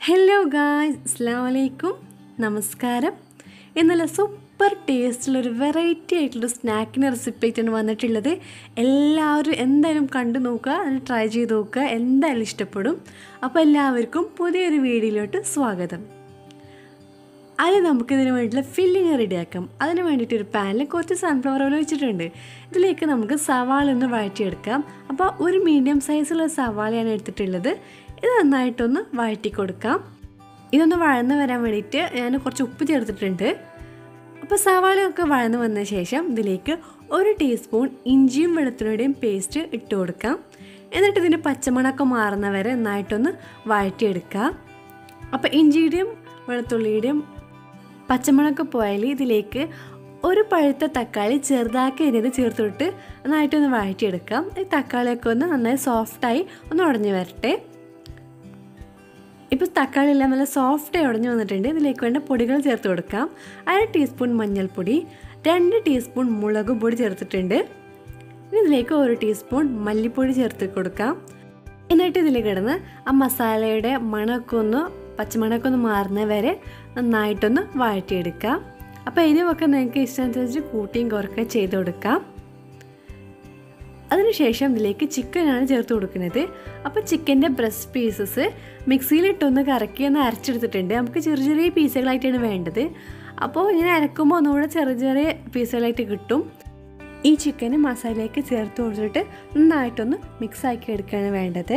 hello guys അസ്സാം വലൈക്കും നമസ്കാരം ഇന്നലെ സൂപ്പർ ടേസ്റ്റുള്ളൊരു വെറൈറ്റി ആയിട്ടുള്ള സ്നാക്കിൻ്റെ റെസിപ്പി ആയിട്ടാണ് വന്നിട്ടുള്ളത് എല്ലാവരും എന്തായാലും കണ്ടു നോക്കുക അത് ട്രൈ ചെയ്ത് നോക്കുക എന്തായാലും ഇഷ്ടപ്പെടും അപ്പോൾ എല്ലാവർക്കും പുതിയൊരു വീഡിയോയിലോട്ട് സ്വാഗതം ആദ്യം നമുക്കിതിന് വേണ്ടിയിട്ടുള്ള ഫില്ലിങ് റെഡിയാക്കാം അതിന് വേണ്ടിയിട്ട് ഒരു പാനിൽ കുറച്ച് സൺഫ്ലവർ ഓയിൽ വെച്ചിട്ടുണ്ട് ഇതിലേക്ക് നമുക്ക് സവാള ഒന്ന് വഴറ്റിയെടുക്കാം അപ്പോൾ ഒരു മീഡിയം സൈസുള്ള സവാളയാണ് എടുത്തിട്ടുള്ളത് ഇത് നന്നായിട്ടൊന്ന് വഴറ്റി കൊടുക്കാം ഇതൊന്ന് വഴന്ന് വരാൻ വേണ്ടിയിട്ട് ഞാൻ കുറച്ച് ഉപ്പ് ചേർത്തിട്ടുണ്ട് അപ്പോൾ സവാളയൊക്കെ വഴന്ന് വന്ന ശേഷം ഇതിലേക്ക് ഒരു ടീസ്പൂൺ ഇഞ്ചിയും വെളുത്തുള്ളിയുടെയും പേസ്റ്റ് ഇട്ട് കൊടുക്കാം എന്നിട്ട് ഇതിൻ്റെ പച്ചമണമൊക്കെ മാറുന്ന വരെ നന്നായിട്ടൊന്ന് വഴറ്റിയെടുക്കുക അപ്പോൾ ഇഞ്ചിയുടെയും വെളുത്തുള്ളിയുടെയും പച്ചമുളകൊക്കെ പോയാൽ ഇതിലേക്ക് ഒരു പഴുത്ത തക്കാളി ചെറുതാക്കി അരിയത് ചേർത്തിട്ട് നന്നായിട്ടൊന്ന് വഴറ്റിയെടുക്കാം ഈ തക്കാളിയൊക്കെ ഒന്ന് നന്നായി സോഫ്റ്റായി ഒന്ന് ഉടഞ്ഞു വരട്ടെ ഇപ്പോൾ തക്കാളി എല്ലാം നല്ല സോഫ്റ്റായി ഉടഞ്ഞു വന്നിട്ടുണ്ട് ഇതിലേക്ക് വേണ്ട പൊടികൾ ചേർത്ത് കൊടുക്കാം അര ടീസ്പൂൺ മഞ്ഞൾപ്പൊടി രണ്ട് ടീസ്പൂൺ മുളക് പൊടി ചേർത്തിട്ടുണ്ട് ഇനി ഇതിലേക്ക് ഒരു ടീസ്പൂൺ മല്ലിപ്പൊടി ചേർത്ത് കൊടുക്കാം എന്നിട്ട് ഇതിൽ കിടന്ന് ആ മസാലയുടെ മണമൊക്കെ ഒന്ന് പച്ചമണമൊക്കെ ഒന്ന് മാറുന്ന വരെ നന്നായിട്ടൊന്ന് വഴറ്റിയെടുക്കാം അപ്പോൾ എരിവൊക്കെ നിങ്ങൾക്ക് ഇഷ്ടമനുസരിച്ച് കൂട്ടിയും കുറയ്ക്കുകയും ചെയ്ത് കൊടുക്കാം അതിനുശേഷം ഇതിലേക്ക് ചിക്കനാണ് ചേർത്ത് കൊടുക്കുന്നത് അപ്പോൾ ചിക്കൻ്റെ ബ്രസ്റ്റ് പീസസ് മിക്സിയിലിട്ടൊന്ന് കറക്കി ഒന്ന് അരച്ചെടുത്തിട്ടുണ്ട് നമുക്ക് ചെറിയ ചെറിയ പീസുകളായിട്ടാണ് വേണ്ടത് അപ്പോൾ ഇങ്ങനെ അരക്കുമ്പോൾ ഒന്നുകൂടെ ചെറിയ ചെറിയ പീസുകളായിട്ട് കിട്ടും ഈ ചിക്കന് മസാലയ്ക്ക് ചേർത്ത് കൊടുത്തിട്ട് നന്നായിട്ടൊന്ന് മിക്സ് ആക്കി എടുക്കുകയാണ് വേണ്ടത്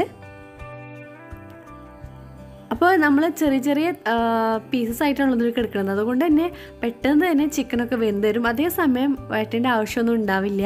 അപ്പോൾ നമ്മൾ ചെറിയ ചെറിയ പീസസ് ആയിട്ടാണ് ഇതിലേക്ക് എടുക്കുന്നത് അതുകൊണ്ട് തന്നെ പെട്ടെന്ന് തന്നെ ചിക്കനൊക്കെ വെന്ത് വരും അതേസമയം വഴറ്റേണ്ട ആവശ്യമൊന്നും ഉണ്ടാവില്ല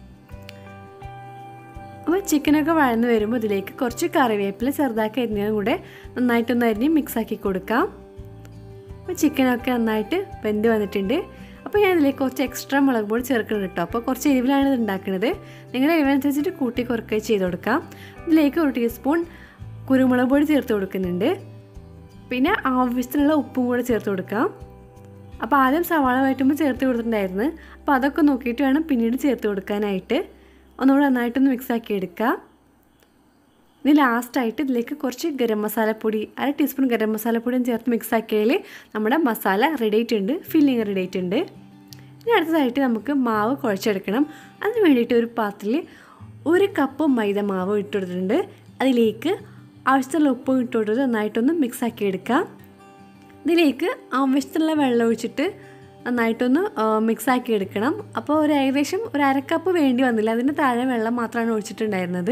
അപ്പോൾ ചിക്കനൊക്കെ വഴന്ന് വരുമ്പോൾ ഇതിലേക്ക് കുറച്ച് കറിവേപ്പില ചെറുതാക്കി അരിഞ്ഞതും കൂടെ നന്നായിട്ടൊന്ന് അരിഞ്ഞ് മിക്സാക്കി കൊടുക്കാം അപ്പോൾ ചിക്കനൊക്കെ നന്നായിട്ട് വെന്ത് വന്നിട്ടുണ്ട് അപ്പോൾ ഞാൻ ഇതിലേക്ക് കുറച്ച് എക്സ്ട്രാ മുളക് പൊടി ചേർക്കുന്നുണ്ട് കേട്ടോ അപ്പോൾ കുറച്ച് എരിവിലാണ് ഇത് ഉണ്ടാക്കുന്നത് നിങ്ങളുടെ എരിവനുസരിച്ചിട്ട് കൂട്ടി കുറക്കുക ചെയ്ത് കൊടുക്കാം ഇതിലേക്ക് ഒരു ടീസ്പൂൺ കുരുമുളക് പൊടി ചേർത്ത് കൊടുക്കുന്നുണ്ട് പിന്നെ ആവശ്യത്തിനുള്ള ഉപ്പും കൂടെ ചേർത്ത് കൊടുക്കാം അപ്പോൾ ആദ്യം സവാള വഴറ്റുമ്പോൾ ചേർത്ത് കൊടുത്തിട്ടുണ്ടായിരുന്നു അപ്പോൾ അതൊക്കെ നോക്കിയിട്ട് വേണം പിന്നീട് ചേർത്ത് കൊടുക്കാനായിട്ട് ഒന്നുകൂടെ നന്നായിട്ടൊന്ന് മിക്സാക്കി എടുക്കുക ഇനി ലാസ്റ്റായിട്ട് ഇതിലേക്ക് കുറച്ച് ഗരം മസാലപ്പൊടി അര ടീസ്പൂൺ ഗരം മസാലപ്പൊടിയും ചേർത്ത് മിക്സ് ആക്കിയാൽ നമ്മുടെ മസാല റെഡി ആയിട്ടുണ്ട് ഫില്ലിങ് റെഡി ആയിട്ടുണ്ട് ഇനി അടുത്തതായിട്ട് നമുക്ക് മാവ് കുഴച്ചെടുക്കണം അതിന് വേണ്ടിയിട്ട് ഒരു പാത്രത്തിൽ ഒരു കപ്പ് മൈദ മാവ് ഇട്ടുകൊടുത്തിട്ടുണ്ട് അതിലേക്ക് ആവശ്യത്തിലുള്ള ഉപ്പ് ഇട്ടുകൊടുത്ത് നന്നായിട്ടൊന്ന് മിക്സ് ആക്കി എടുക്കാം ഇതിലേക്ക് ആവശ്യത്തിനുള്ള വെള്ളം ഒഴിച്ചിട്ട് നന്നായിട്ടൊന്ന് മിക്സ് ആക്കി എടുക്കണം അപ്പോൾ ഒരു ഏകദേശം ഒരു അരക്കപ്പ് വേണ്ടി വന്നില്ല അതിന് താഴെ വെള്ളം മാത്രമാണ് ഒഴിച്ചിട്ടുണ്ടായിരുന്നത്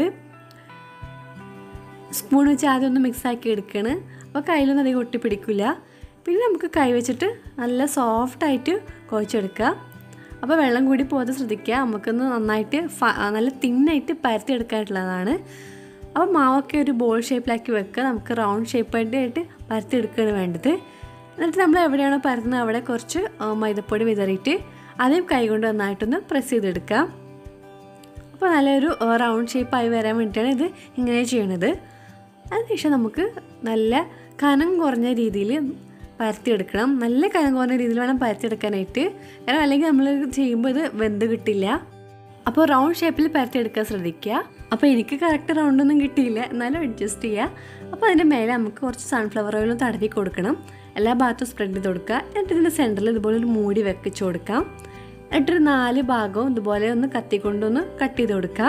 സ്പൂൺ വെച്ച് ആദ്യം ഒന്ന് മിക്സ് ആക്കി എടുക്കുകയാണ് അപ്പോൾ കയ്യിലൊന്നും അധികം ഒട്ടിപ്പിടിക്കില്ല പിന്നെ നമുക്ക് കൈ വെച്ചിട്ട് നല്ല സോഫ്റ്റായിട്ട് കുഴച്ചെടുക്കുക അപ്പോൾ വെള്ളം കൂടി പോകാതെ ശ്രദ്ധിക്കുക നമുക്കൊന്ന് നന്നായിട്ട് നല്ല തിന്നായിട്ട് പരത്തി എടുക്കാനുള്ളതാണ് അപ്പോൾ മാവൊക്കെ ഒരു ബോൾ ഷേപ്പിലാക്കി വെക്കുക നമുക്ക് റൗണ്ട് ഷേപ്പായിട്ട് ആയിട്ട് പരത്തി എടുക്കുകയാണ് വേണ്ടത് എന്നിട്ട് നമ്മൾ എവിടെയാണോ പരത്തുന്നത് അവിടെ കുറച്ച് മൈദപ്പൊടി വിതറിയിട്ട് ആദ്യം കൈകൊണ്ട് നന്നായിട്ടൊന്ന് പ്രസ് ചെയ്തെടുക്കുക അപ്പോൾ നല്ലൊരു റൗണ്ട് ഷേപ്പായി വരാൻ വേണ്ടിയിട്ടാണ് ഇത് ഇങ്ങനെ ചെയ്യണത് അതിനുശേഷം നമുക്ക് നല്ല കനം കുറഞ്ഞ രീതിയിൽ പരത്തിയെടുക്കണം നല്ല കനം കുറഞ്ഞ രീതിയിൽ വേണം പരത്തിയെടുക്കാനായിട്ട് കാരണം അല്ലെങ്കിൽ നമ്മൾ ചെയ്യുമ്പോൾ ഇത് വെന്ത് കിട്ടില്ല അപ്പോൾ റൗണ്ട് ഷേപ്പിൽ പരത്തിയെടുക്കാൻ ശ്രദ്ധിക്കുക അപ്പോൾ എനിക്ക് കറക്റ്റ് റൗണ്ടൊന്നും കിട്ടിയില്ല എന്നാലും അഡ്ജസ്റ്റ് ചെയ്യുക അപ്പോൾ അതിൻ്റെ മേലെ നമുക്ക് കുറച്ച് സൺഫ്ലവർ ഓയിലും തടവി കൊടുക്കണം എല്ലാ ഭാഗത്തും സ്പ്രെഡ് ചെയ്ത് കൊടുക്കുക എന്നിട്ട് ഇതിൻ്റെ സെൻറ്ററിൽ ഇതുപോലെ ഒരു മൂടി വെക്കിച്ച് കൊടുക്കാം എന്നിട്ടൊരു നാല് ഭാഗവും ഇതുപോലെ ഒന്ന് കത്തിക്കൊണ്ടൊന്ന് കട്ട് ചെയ്ത് കൊടുക്കാം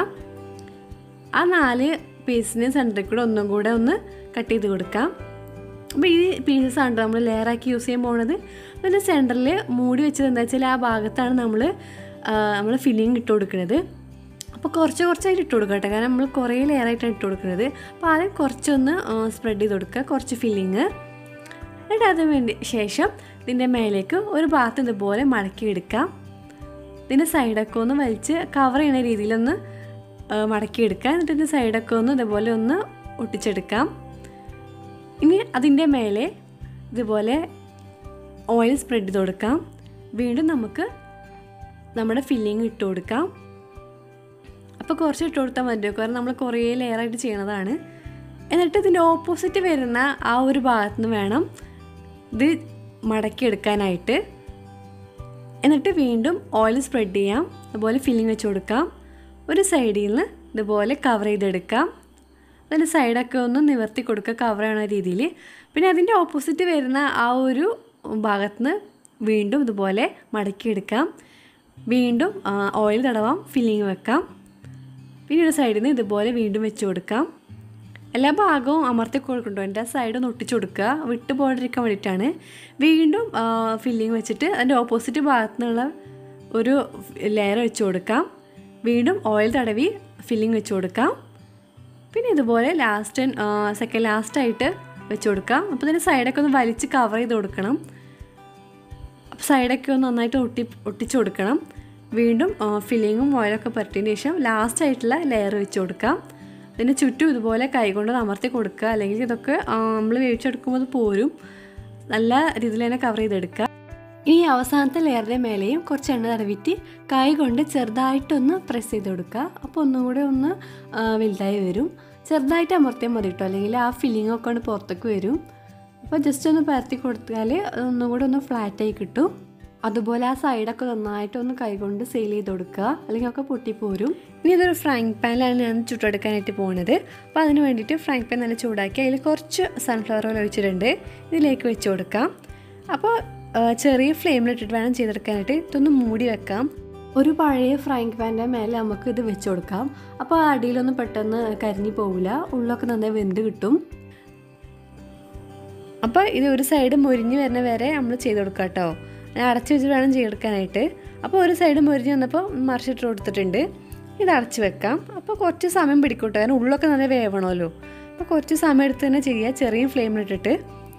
ആ നാല് പീസിന് സെൻറ്ററിൽ കൂടെ ഒന്നും കൂടെ ഒന്ന് കട്ട് ചെയ്ത് കൊടുക്കാം അപ്പോൾ ഈ പീസസ് ആണ് നമ്മൾ ലെയറാക്കി യൂസ് ചെയ്യാൻ പോകുന്നത് അതിൻ്റെ സെൻറ്ററിൽ മൂടി വെച്ചത് എന്താ വെച്ചാൽ ആ ഭാഗത്താണ് നമ്മൾ നമ്മൾ ഫില്ലിങ് ഇട്ട് കൊടുക്കുന്നത് അപ്പോൾ കുറച്ച് കുറച്ചായിട്ട് ഇട്ട് കൊടുക്കുക കേട്ടോ കാരണം നമ്മൾ കുറേ ലെയറായിട്ടാണ് ഇട്ട് കൊടുക്കുന്നത് അപ്പോൾ ആദ്യം കുറച്ചൊന്ന് സ്പ്രെഡ് ചെയ്ത് കൊടുക്കുക കുറച്ച് ഫില്ലിങ് എന്നിട്ട് അതിന് വേണ്ടി ശേഷം ഇതിൻ്റെ മേലേക്ക് ഒരു ഭാഗത്ത് ഇതുപോലെ മടക്കി എടുക്കാം ഇതിൻ്റെ സൈഡൊക്കെ ഒന്ന് വലിച്ച് കവർ ചെയ്യുന്ന രീതിയിലൊന്ന് മടക്കി എടുക്കാം എന്നിട്ട് ഇതിൻ്റെ സൈഡൊക്കെ ഒന്ന് ഇതുപോലെ ഒന്ന് ഒട്ടിച്ചെടുക്കാം ഇനി അതിൻ്റെ മേലെ ഇതുപോലെ ഓയിൽ സ്പ്രെഡ് ചെയ്ത് കൊടുക്കാം വീണ്ടും നമുക്ക് നമ്മുടെ ഫില്ലിങ് ഇട്ട് കൊടുക്കാം അപ്പോൾ കുറച്ച് ഇട്ട് കൊടുത്താൽ മതി കാരണം നമ്മൾ കുറേ ലെയറായിട്ട് ചെയ്യണതാണ് എന്നിട്ട് ഇതിൻ്റെ ഓപ്പോസിറ്റ് വരുന്ന ആ ഒരു ഭാഗത്ത് നിന്ന് വേണം ഇത് മടക്കിയെടുക്കാനായിട്ട് എന്നിട്ട് വീണ്ടും ഓയിൽ സ്പ്രെഡ് ചെയ്യാം അതുപോലെ ഫില്ലിങ് വെച്ച് കൊടുക്കാം ഒരു സൈഡിൽ നിന്ന് ഇതുപോലെ കവർ ചെയ്തെടുക്കാം അതിൻ്റെ സൈഡൊക്കെ ഒന്ന് നിവർത്തി കൊടുക്കുക കവർ ചെയ്യണ രീതിയിൽ പിന്നെ അതിൻ്റെ ഓപ്പോസിറ്റ് വരുന്ന ആ ഒരു ഭാഗത്തുനിന്ന് വീണ്ടും ഇതുപോലെ മടക്കിയെടുക്കാം വീണ്ടും ഓയിൽ തടവാം ഫില്ലിങ് വെക്കാം പിന്നെ ഒരു സൈഡിൽ നിന്ന് ഇതുപോലെ വീണ്ടും വെച്ച് കൊടുക്കാം എല്ലാ ഭാഗവും അമർത്തി കൊടുക്കണ്ടോ എൻ്റെ സൈഡ് ഒന്ന് ഒട്ടിച്ചു കൊടുക്കുക വിട്ട് പോകാണ്ടിരിക്കാൻ വേണ്ടിയിട്ടാണ് വീണ്ടും ഫില്ലിങ് വെച്ചിട്ട് അതിൻ്റെ ഓപ്പോസിറ്റ് ഭാഗത്തു നിന്നുള്ള ഒരു ലെയർ വെച്ച് കൊടുക്കാം വീണ്ടും ഓയിൽ തടവി ഫില്ലിങ് വെച്ച് കൊടുക്കാം പിന്നെ ഇതുപോലെ ലാസ്റ്റ് സെക്കൻഡ് ലാസ്റ്റായിട്ട് വെച്ച് കൊടുക്കാം അപ്പോൾ ഇതിൻ്റെ സൈഡൊക്കെ ഒന്ന് വലിച്ച് കവർ ചെയ്ത് കൊടുക്കണം അപ്പോൾ സൈഡൊക്കെ ഒന്ന് നന്നായിട്ട് ഒട്ടി ഒട്ടിച്ച് കൊടുക്കണം വീണ്ടും ഫില്ലിങ്ങും ഓയിലൊക്കെ പരട്ടിയതിന് ശേഷം ലാസ്റ്റ് ആയിട്ടുള്ള ലെയർ വെച്ച് കൊടുക്കാം ഇതിന് ചുറ്റും ഇതുപോലെ കൈകൊണ്ട് അമർത്തി കൊടുക്കുക അല്ലെങ്കിൽ ഇതൊക്കെ നമ്മൾ വേവിച്ചെടുക്കുമ്പോൾ അത് പോരും നല്ല രീതിയിൽ തന്നെ കവർ ചെയ്തെടുക്കുക ഇനി അവസാനത്തെ ലെയറിൻ്റെ മേലെയും കുറച്ച് എണ്ണ തടവിറ്റ് കൈ കൊണ്ട് ചെറുതായിട്ടൊന്ന് പ്രസ് ചെയ്ത് കൊടുക്കുക അപ്പോൾ ഒന്നും കൂടെ ഒന്ന് വലുതായി വരും ചെറുതായിട്ട് അമർത്തിയാൽ മതി കേട്ടോ അല്ലെങ്കിൽ ആ ഫില്ലിംഗ് ഒക്കെ കൊണ്ട് പുറത്തേക്ക് വരും അപ്പോൾ ജസ്റ്റ് ഒന്ന് പരത്തി കൊടുത്താൽ ഒന്നും കൂടെ ഒന്ന് ഫ്ലാറ്റായി കിട്ടും അതുപോലെ ആ സൈഡൊക്കെ നന്നായിട്ട് ഒന്ന് കൈകൊണ്ട് സെയിൽ ചെയ്ത് കൊടുക്കുക അല്ലെങ്കിൽ ഒക്കെ പൊട്ടിപ്പോരും ഇനി ഇതൊരു ഫ്രൈങ് പാനിലാണ് ഞാൻ ചുട്ടെടുക്കാനായിട്ട് പോകുന്നത് അപ്പോൾ അതിന് വേണ്ടിയിട്ട് ഫ്രൈങ് പാൻ നല്ല ചൂടാക്കി അതിൽ കുറച്ച് സൺഫ്ലവർ ഓയിൽ ഒഴിച്ചിട്ടുണ്ട് ഇതിലേക്ക് വെച്ച് കൊടുക്കാം അപ്പോൾ ചെറിയ ഫ്ലെയിമിലിട്ടിട്ട് വേണം ചെയ്തെടുക്കാനായിട്ട് ഇതൊന്ന് മൂടി വെക്കാം ഒരു പഴയ ഫ്രൈങ് പാൻ്റെ മേലെ നമുക്ക് ഇത് വെച്ച് കൊടുക്കാം അപ്പോൾ അടിയിലൊന്നും പെട്ടെന്ന് കരിഞ്ഞു പോവില്ല ഉള്ളൊക്കെ നന്നായി വെന്ത് കിട്ടും അപ്പോൾ ഇത് ഒരു സൈഡ് മുരിഞ്ഞ് വരുന്ന വരെ നമ്മൾ ചെയ്ത് കൊടുക്കാം കേട്ടോ ഞാൻ അടച്ച് വെച്ച് വേണം ചെയ്തെടുക്കാനായിട്ട് അപ്പോൾ ഒരു സൈഡ് മുരിഞ്ഞ് വന്നപ്പോൾ മറിച്ചിട്ട് കൊടുത്തിട്ടുണ്ട് ഇത് അടച്ച് വെക്കാം അപ്പോൾ കുറച്ച് സമയം പിടിക്കൂട്ടോ കാരണം ഉള്ളൊക്കെ നല്ല വേവണമല്ലോ അപ്പോൾ കുറച്ച് സമയം എടുത്ത് തന്നെ ചെയ്യുക ചെറിയ ഫ്ലെയിമിലിട്ടിട്ട്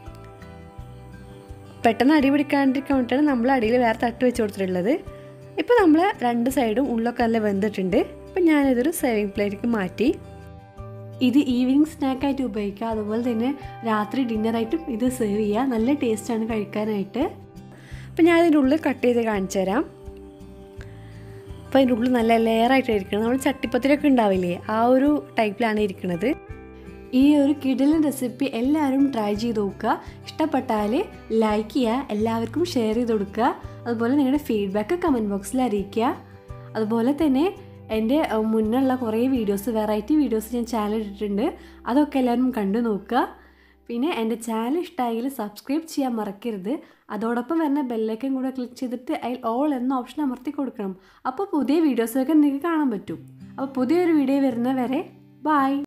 പെട്ടെന്ന് അടി പിടിക്കാണ്ടിരിക്കാൻ വേണ്ടിയിട്ടാണ് നമ്മൾ അടിയിൽ വേറെ തട്ട് വെച്ച് കൊടുത്തിട്ടുള്ളത് ഇപ്പോൾ നമ്മൾ രണ്ട് സൈഡും ഉള്ളൊക്കെ നല്ല വെന്തിട്ടുണ്ട് അപ്പോൾ ഞാനിതൊരു സേവിങ് പ്ലേറ്റിലേക്ക് മാറ്റി ഇത് ഈവനിങ് സ്നാക്കായിട്ട് ഉപയോഗിക്കുക അതുപോലെ തന്നെ രാത്രി ഡിന്നറായിട്ടും ഇത് സെർവ് ചെയ്യുക നല്ല ടേസ്റ്റാണ് കഴിക്കാനായിട്ട് അപ്പോൾ ഞാൻ ഇതിൻ്റെ ഉള്ളിൽ കട്ട് ചെയ്ത് കാണിച്ചു തരാം അപ്പോൾ അതിൻ്റെ ഉള്ളിൽ നല്ല ലെയറായിട്ട് ഇരിക്കുന്നത് നമ്മൾ ചട്ടിപ്പത്തിലൊക്കെ ഉണ്ടാവില്ലേ ആ ഒരു ടൈപ്പിലാണ് ഇരിക്കുന്നത് ഈ ഒരു കിടലൻ റെസിപ്പി എല്ലാവരും ട്രൈ ചെയ്ത് നോക്കുക ഇഷ്ടപ്പെട്ടാൽ ലൈക്ക് ചെയ്യുക എല്ലാവർക്കും ഷെയർ ചെയ്ത് കൊടുക്കുക അതുപോലെ നിങ്ങളുടെ ഫീഡ്ബാക്ക് കമൻറ്റ് ബോക്സിൽ അറിയിക്കുക അതുപോലെ തന്നെ എൻ്റെ മുന്നുള്ള കുറേ വീഡിയോസ് വെറൈറ്റി വീഡിയോസ് ഞാൻ ചാനൽ ഇട്ടിട്ടുണ്ട് അതൊക്കെ എല്ലാവരും കണ്ടു നോക്കുക പിന്നെ എൻ്റെ ചാനൽ ഇഷ്ടമായെങ്കിൽ സബ്സ്ക്രൈബ് ചെയ്യാൻ മറക്കരുത് അതോടൊപ്പം വരുന്ന ബെല്ലൈക്കൻ കൂടെ ക്ലിക്ക് ചെയ്തിട്ട് അതിൽ ഓൾ എന്ന ഓപ്ഷൻ അമർത്തി കൊടുക്കണം അപ്പോൾ പുതിയ വീഡിയോസൊക്കെ നിങ്ങൾക്ക് കാണാൻ പറ്റും അപ്പോൾ പുതിയൊരു വീഡിയോ വരുന്ന വരെ ബായ്